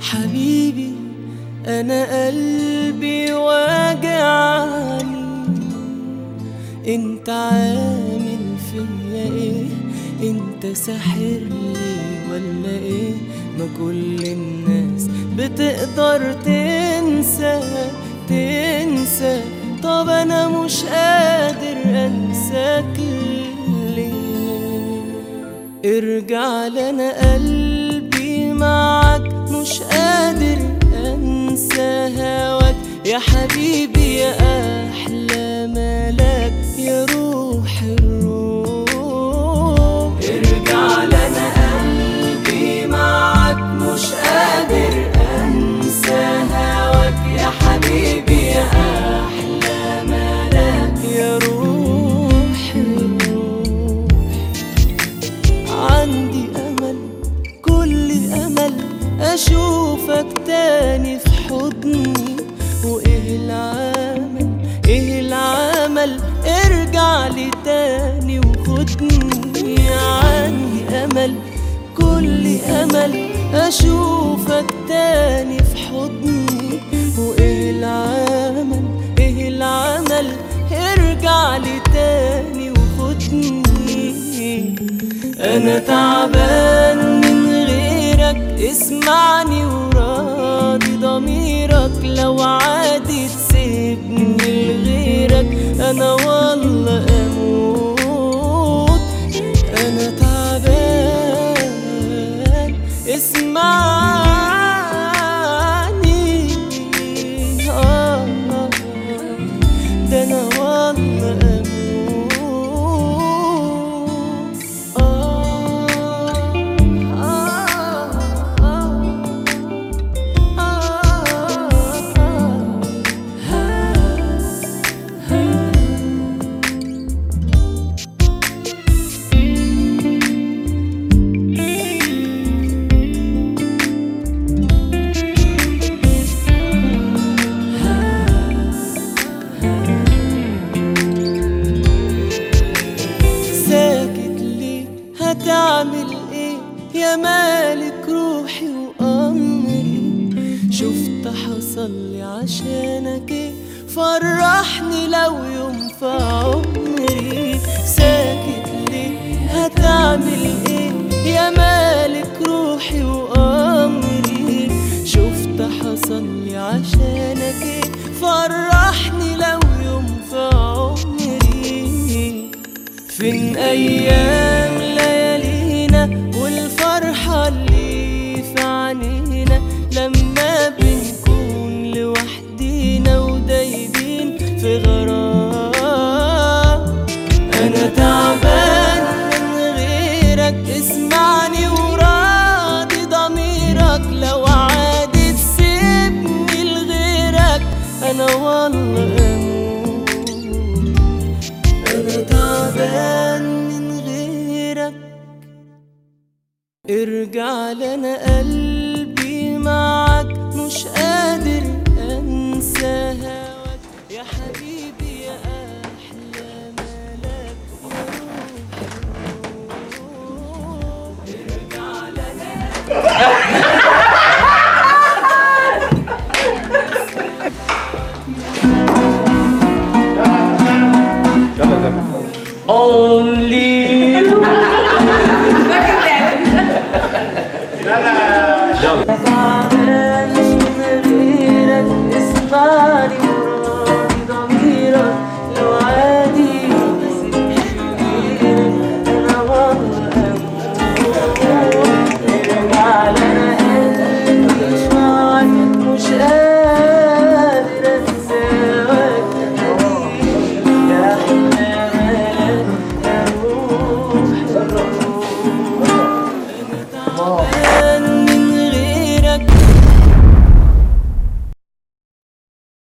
حبيبي انا قلبي واجعني انت عامل فيا ايه انت ساحر لي ولا ايه ما كل الناس بتقدر تنسى تنسى طب انا مش قادر انساك ليه ارجع لنا قلبي معاك مش قادر انسى هواك يا حبيبي يا احلى ملاك يا روح الروح ارجع لنا قلبي معاك مش قادر انسى هواك يا حبيبي يا احلى ملاك يا روح الروح عندي امل كل امل اشوفك تاني في حضني وايه العمل ايه العمل ارجع لي تاني وخدني عندي امل كل امل اشوفك تاني في حضني وايه العمل ايه العمل ارجع لي تاني وخدني انا تعبان من غيرك اسمعني وراضي ضميرك لو عادي تسيبني لغيرك انا والله اموت انا تعبان اسمعني آه ده انا والله اموت آه آه ساكت ليه هتعمل ايه يا مالك روحي وامري شفت حصل لي عشانك ايه فرحني لو يوم في عمري ساكت ليه هتعمل ايه يا مالك روحي وامري شفت حصل لي عشانك ايه فرحني لو يوم في عمري فين ايام ليالينا والفرحة اللي في عينينا لما بنكون لوحدينا ودايبين في غرام انا تعبان من غيرك اسمعني وراضي ضميرك لو عادي تسيبني لغيرك انا والله اموت أنا تعبان من غيرك ارجع لنا قلبي معاك مش قادر أنساها